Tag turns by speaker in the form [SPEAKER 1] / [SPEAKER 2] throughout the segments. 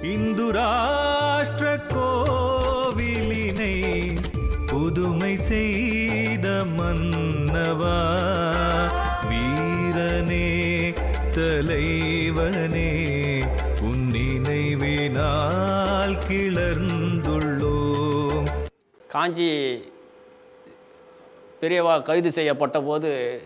[SPEAKER 1] இந்து ராஷ்டிர கோவிலினை புதுமை செய்த மன்னவா வீரனே தலைவனே உன் நினைவினால் கிளர்ந்துள்ளோம்
[SPEAKER 2] காஞ்சி பெரியவா கைது செய்யப்பட்ட போது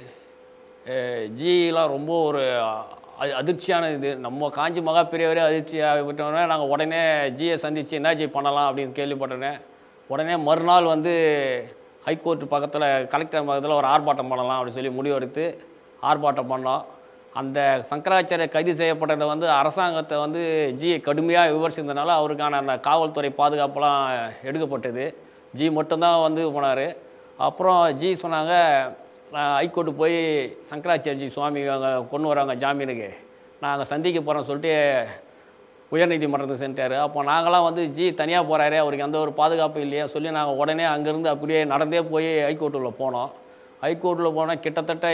[SPEAKER 2] ஜிலாம் ரொம்ப ஒரு அ- அதிர்ச்சியான இது நம்ம காஞ்சி மகா பெரியவரே அதிர்ச்சி ஆகிவிட்டோன்னே நாங்கள் உடனே ஜியை சந்தித்து என்ன ஜி பண்ணலாம் அப்படின்னு கேள்விப்பட்டோன்னே உடனே மறுநாள் வந்து ஹைகோர்ட் பக்கத்தில் கலெக்டர் பக்கத்தில் ஒரு ஆர்ப்பாட்டம் பண்ணலாம் அப்படின்னு சொல்லி முடிவெடுத்து ஆர்ப்பாட்டம் பண்ணோம் அந்த சங்கராச்சாரிய கைது செய்யப்பட்டதை வந்து அரசாங்கத்தை வந்து ஜி கடுமையாக விமர்சித்தனால அவருக்கான அந்த காவல்துறை பாதுகாப்பெல்லாம் எடுக்கப்பட்டது ஜி மட்டும்தான் வந்து போனார் அப்புறம் ஜி சொன்னாங்க நான் ஹைகோர்ட்டு போய் சங்கராச்சாரிஜி சுவாமி அங்கே கொண்டு வராங்க ஜாமீனுக்கு நான் அங்கே சந்திக்க போகிறேன்னு சொல்லிட்டு உயர்நீதிமன்றத்துக்கு சென்றார் அப்போ நாங்களாம் வந்து ஜி தனியாக போகிறாரு அவருக்கு எந்த ஒரு பாதுகாப்பும் இல்லையா சொல்லி நாங்கள் உடனே அங்கேருந்து அப்படியே நடந்தே போய் ஹைகோர்ட்டில் போனோம் ஹைகோர்ட்டில் போனால் கிட்டத்தட்ட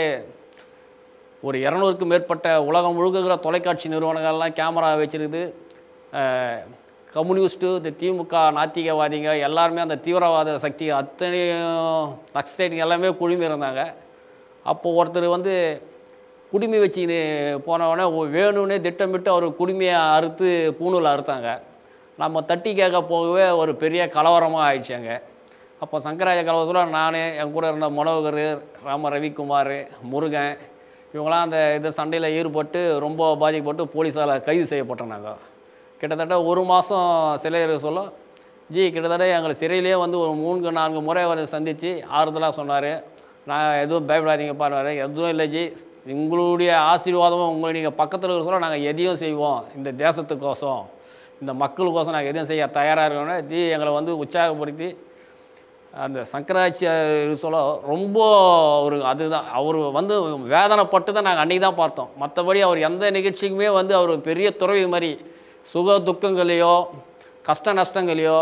[SPEAKER 2] ஒரு இரநூறுக்கும் மேற்பட்ட உலகம் முழுக்கிற தொலைக்காட்சி நிறுவனங்கள்லாம் கேமரா வச்சிருக்குது அஹ், கம்யூனிஸ்ட்டு இந்த திமுக நாத்திகவாதிங்க எல்லாருமே அந்த தீவிரவாத சக்தி அத்தனையும் நக்சலைட்டுங்க எல்லாமே குழுமி இருந்தாங்க அப்போ ஒருத்தர் வந்து குடுமி வச்சுக்கின்னு போனவுடனே வேணும்னே திட்டமிட்டு அவர் குடுமையை அறுத்து பூணூல் அறுத்தாங்க நம்ம தட்டி கேட்க போகவே ஒரு பெரிய கலவரமாக ஆயிடுச்சாங்க அப்போ சங்கராய கலவரத்தில் நான் என் கூட இருந்த மனோகர் ராம ரவிக்குமார் முருகன் இவங்களாம் அந்த இது சண்டையில் ஈடுபட்டு ரொம்ப பாதிக்கப்பட்டு போலீஸால் கைது செய்யப்பட்டோம் கிட்டத்தட்ட ஒரு மாதம் சிலையர் சொல்ல ஜி கிட்டத்தட்ட எங்களை சிறையிலே வந்து ஒரு மூன்று நான்கு முறை அவர் சந்தித்து ஆறுதலாக சொன்னார் நான் எதுவும் பயப்படாதீங்க பாருவார் எதுவும் இல்லை ஜி உங்களுடைய ஆசீர்வாதமும் உங்களை நீங்கள் பக்கத்தில் இருக்க சொல்ல நாங்கள் எதையும் செய்வோம் இந்த தேசத்துக்கோசம் இந்த மக்களுக்கோசம் நாங்கள் எதையும் செய்ய தயாராக இருக்கோம்னா ஜி எங்களை வந்து உற்சாகப்படுத்தி அந்த சங்கராச்சாரிய சொல்ல ரொம்ப ஒரு அதுதான் அவர் வந்து வேதனைப்பட்டு தான் நாங்கள் அன்றைக்கி தான் பார்த்தோம் மற்றபடி அவர் எந்த நிகழ்ச்சிக்குமே வந்து அவர் பெரிய துறவி மாதிரி சுக துக்கங்களையோ கஷ்ட நஷ்டங்களையோ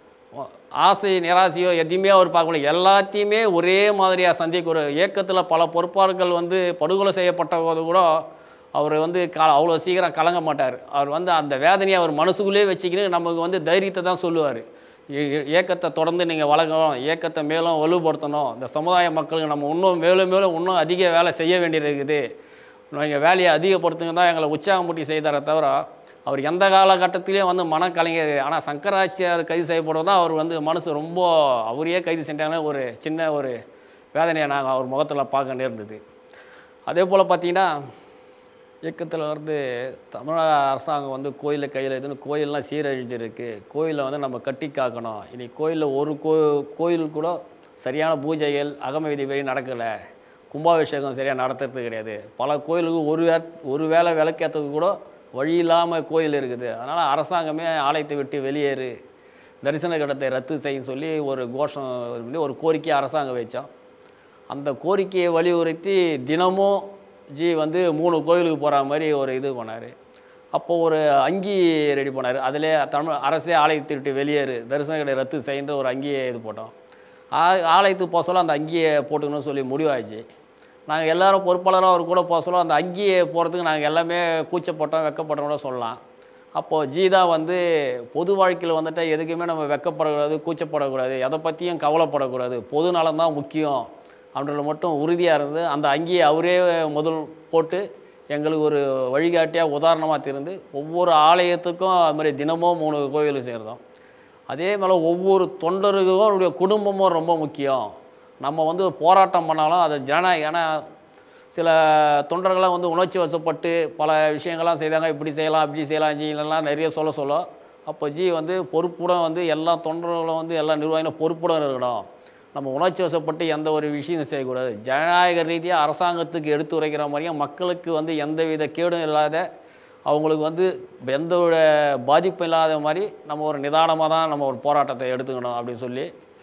[SPEAKER 2] ஆசை நிராசையோ எதையுமே அவர் பார்க்கல எல்லாத்தையுமே ஒரே மாதிரியாக சந்திக்க ஒரு இயக்கத்தில் பல பொறுப்பாளர்கள் வந்து படுகொலை செய்யப்பட்ட போது கூட அவர் வந்து க அவ்வளோ சீக்கிரம் கலங்க மாட்டார் அவர் வந்து அந்த வேதனையை அவர் மனசுக்குள்ளேயே வச்சுக்கின்னு நமக்கு வந்து தைரியத்தை தான் சொல்லுவார் இயக்கத்தை தொடர்ந்து நீங்கள் வளர்க்கணும் இயக்கத்தை மேலும் வலுப்படுத்தணும் இந்த சமுதாய மக்களுக்கு நம்ம இன்னும் மேலும் மேலும் இன்னும் அதிக வேலை செய்ய வேண்டியது இருக்குது நீங்கள் வேலையை அதிகப்படுத்துங்க தான் எங்களை உற்சாகமூட்டி செய்தாரே தவிர அவர் எந்த காலகட்டத்திலையும் வந்து மனக்கலைஞர் ஆனால் சங்கராச்சியார் கைது செய்யப்படுவது தான் அவர் வந்து மனசு ரொம்ப அவரையே கைது செஞ்சாங்கன்னு ஒரு சின்ன ஒரு வேதனையை நாங்கள் அவர் முகத்தில் பார்க்க நேர்ந்தது அதே போல் பார்த்தீங்கன்னா இயக்கத்தில் வந்து தமிழக அரசாங்கம் வந்து கோயிலை கையில் எடுத்துன்னு கோயிலெலாம் சீரழிஞ்சிருக்கு கோயிலை வந்து நம்ம கட்டி காக்கணும் இனி கோயிலில் ஒரு கோ கோயில் கூட சரியான பூஜைகள் அகம விதிப்படி நடக்கலை கும்பாபிஷேகம் சரியாக நடத்துறது கிடையாது பல கோயிலுக்கு ஒரு வே- ஒரு வேளை விளக்கேற்றதுக்கு கூட வழி இல்லாமல் கோயில் இருக்குது அதனால் அரசாங்கமே ஆலயத்தை விட்டு வெளியேறு தரிசன கடத்தை ரத்து செய்ய சொல்லி ஒரு கோஷம் இது பண்ணி ஒரு கோரிக்கை அரசாங்கம் வச்சோம் அந்த கோரிக்கையை வலியுறுத்தி தினமும் ஜி வந்து மூணு கோயிலுக்கு போகிற மாதிரி ஒரு இது பண்ணார் அப்போது ஒரு அங்கி ரெடி பண்ணார் அதிலே தமிழ் அரசே ஆலயத்தை விட்டு வெளியேறு தரிசன கடை ரத்து செய்கின்ற ஒரு அங்கியை இது போட்டோம் ஆ- ஆலயத்துக்கு போக சொல்ல அந்த அங்கியை போட்டுக்கணும்னு சொல்லி முடிவாச்சு நாங்கள் எல்லாரும் பொறுப்பாளராக அவர் கூட போக சொல்ல அந்த அங்கியை போகிறதுக்கு நாங்கள் எல்லாமே கூச்சப்பட்டோம் வெக்கப்பட்டோம் கூட சொல்லலாம் அப்போது ஜீதா வந்து பொது வாழ்க்கையில் வந்துட்டு எதுக்குமே நம்ம வெக்கப்படக்கூடாது கூச்சப்படக்கூடாது எதை பற்றியும் கவலைப்படக்கூடாது பொது நலம் தான் முக்கியம் அப்படின்றத மட்டும் உறுதியாக இருந்து அந்த அங்கேயே அவரே முதல் போட்டு எங்களுக்கு ஒரு வழிகாட்டியாக உதாரணமாக திருந்து ஒவ்வொரு ஆலயத்துக்கும் அது மாதிரி தினமும் மூணு கோயில் சேர்ந்தோம் அதே போல் ஒவ்வொரு தொண்டருக்கும் அவருடைய குடும்பமும் ரொம்ப முக்கியம் நம்ம வந்து போராட்டம் பண்ணாலும் அது ஜனநாயகம் ஏன்னா சில தொண்டர்கள்லாம் வந்து உணர்ச்சி வசப்பட்டு பல விஷயங்கள்லாம் செய்தாங்க இப்படி செய்யலாம் இப்படி செய்யலாம் ஜிலாம் நிறைய சொல்ல சொல்ல அப்போ ஜி வந்து பொறுப்புடன் வந்து எல்லா தொண்டர்களும் வந்து எல்லா நிர்வாகிகளும் பொறுப்புடன் இருக்கணும் நம்ம உணர்ச்சி வசப்பட்டு எந்த ஒரு விஷயம் செய்யக்கூடாது ஜனநாயக ரீதியாக அரசாங்கத்துக்கு எடுத்து உரைக்கிற மாதிரியும் மக்களுக்கு வந்து எந்தவித கேடும் இல்லாத அவங்களுக்கு வந்து எந்த ஒரு பாதிப்பும் இல்லாத மாதிரி நம்ம ஒரு நிதானமாக தான் நம்ம ஒரு போராட்டத்தை எடுத்துக்கணும் அப்படின்னு சொல்லி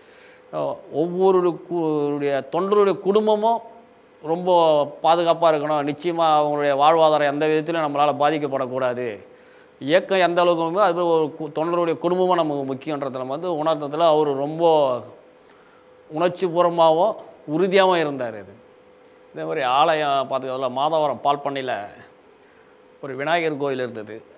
[SPEAKER 2] அஹ், ஒவ்வொரு கு- உடைய தொண்டருடைய குடும்பமும் ரொம்ப பாதுகாப்பாக இருக்கணும் நிச்சயமாக அவங்களுடைய வாழ்வாதாரம் எந்த விதத்திலும் நம்மளால் பாதிக்கப்படக்கூடாது இயக்கம் எந்த அளவுக்கு முக்கியமோ அது மாதிரி ஒரு கு- தொண்டருடைய குடும்பமும் நமக்கு முக்கியன்றதை நம்ம வந்து உணர்ந்ததில் அவர் ரொம்ப உணர்ச்சி பூர்வமாகவும் உறுதியாகவும் இருந்தார் இது இதே மாதிரி ஆலயம் பார்த்துக்கிறதுல மாதவரம் பால் பண்ணையில் ஒரு விநாயகர் கோயில் இருந்தது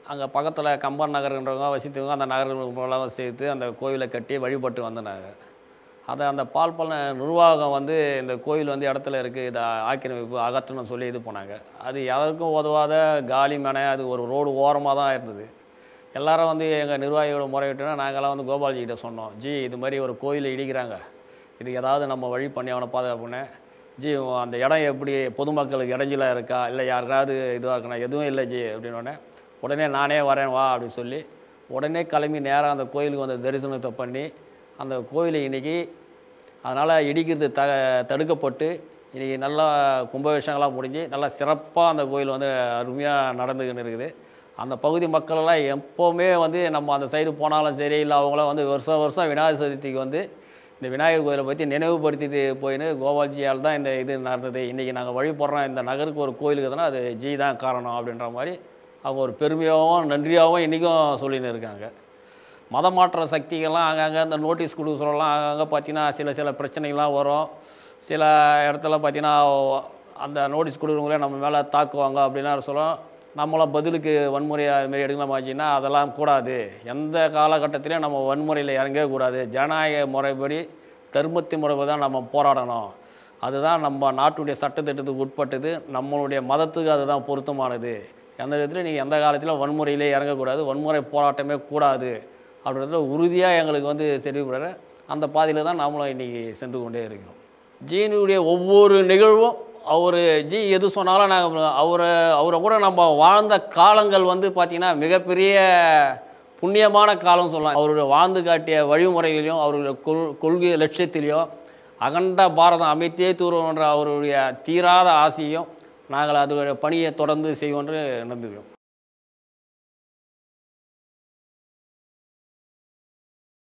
[SPEAKER 2] அங்கே பக்கத்தில் கம்பன் நகர்ன்றவங்க வசித்தவங்க அந்த நகர்களெல்லாம் சேர்த்து அந்த கோவிலை கட்டி வழிபட்டு வந்தாங்க அதை அந்த பால் பண்ண நிர்வாகம் வந்து இந்த கோவில் வந்து இடத்துல இருக்குது இதை ஆக்கிரமிப்பு அகற்றணும்னு சொல்லி இது பண்ணாங்க அது யாருக்கும் உதவாத காலி மனை அது ஒரு ரோடு ஓரமாக தான் இருந்தது எல்லாரும் வந்து எங்கள் நிர்வாகியோட முறையிட்டோன்னா நாங்கள்லாம் வந்து கோபால்ஜி கிட்ட சொன்னோம் ஜி இது மாதிரி ஒரு கோயிலை இடிக்கிறாங்க இது ஏதாவது நம்ம வழி பண்ணி அவனை பாதுகாப்புன்னு ஜி அந்த இடம் எப்படி பொதுமக்களுக்கு இடைஞ்சலாக இருக்கா இல்லை யாருக்காவது இதுவாக இருக்கணும் எதுவும் இல்லை ஜி அப்படின்னோடனே உடனே நானே வரேன் வா அப்படின்னு சொல்லி உடனே கிளம்பி நேராக அந்த கோயிலுக்கு வந்து தரிசனத்தை பண்ணி அந்த கோயிலை இன்றைக்கி அதனால் இடிக்கிறது த தடுக்கப்பட்டு இன்றைக்கி நல்லா கும்பாபிஷேகம்லாம் முடிஞ்சு நல்லா சிறப்பாக அந்த கோயில் வந்து அருமையாக நடந்துக்கின்னு இருக்குது அந்த பகுதி மக்களெல்லாம் எப்போவுமே வந்து நம்ம அந்த சைடு போனாலும் சரி இல்லை அவங்களாம் வந்து வருஷம் வருஷம் விநாயகர் சதுர்த்திக்கு வந்து இந்த விநாயகர் கோயிலை பற்றி நினைவுபடுத்திட்டு போயின்னு கோபால்ஜியால் தான் இந்த இது நடந்தது இன்றைக்கி நாங்கள் வழிபடுறோம் இந்த நகருக்கு ஒரு கோயில் இருக்குதுன்னா அது ஜி தான் காரணம் அப்படின்ற மாதிரி அவங்க ஒரு பெருமையாகவும் நன்றியாகவும் இன்றைக்கும் சொல்லின்னு இருக்காங்க மதமாற்ற சக்திகள்லாம் அங்கங்கே இந்த நோட்டீஸ் கொடுக்க சொல்லலாம் அங்கங்கே பார்த்தீங்கன்னா சில சில பிரச்சனைகள்லாம் வரும் சில இடத்துல பார்த்தீங்கன்னா அந்த நோட்டீஸ் கொடுக்குறவங்களே நம்ம மேலே தாக்குவாங்க அப்படின்லாம் சொல்லும் நம்மளாம் பதிலுக்கு வன்முறை அதுமாரி எடுக்கலாம் ஆச்சுன்னா அதெல்லாம் கூடாது எந்த காலகட்டத்திலையும் நம்ம வன்முறையில் இறங்கவே கூடாது ஜனநாயக முறைப்படி தர்மத்தின் முறைப்படி தான் நம்ம போராடணும் அதுதான் நம்ம நாட்டுடைய சட்டத்திட்டத்துக்கு உட்பட்டது நம்மளுடைய மதத்துக்கு அதுதான் பொருத்தமானது எந்த விதத்துலையும் நீங்கள் எந்த காலத்திலும் வன்முறையிலே இறங்கக்கூடாது வன்முறை போராட்டமே கூடாது அப்படின்றத உறுதியாக எங்களுக்கு வந்து தெரிவிப்படுற அந்த பாதையில் தான் நாமளும் இன்றைக்கி சென்று கொண்டே இருக்கிறோம் ஜீனுடைய ஒவ்வொரு நிகழ்வும் அவர் ஜி எது சொன்னாலும் நாங்கள் அவரை அவரை கூட நம்ம வாழ்ந்த காலங்கள் வந்து பார்த்திங்கன்னா மிகப்பெரிய புண்ணியமான காலம் சொல்லலாம் அவருடைய வாழ்ந்து காட்டிய வழிமுறைகளையும் அவருடைய கொள் கொள்கை லட்சியத்திலையும் அகண்ட பாரதம் அமைத்தே தூர்வோன்ற அவருடைய தீராத ஆசையும் நாங்கள் அதோடைய பணியை தொடர்ந்து செய்வோம் என்று நம்புகிறோம்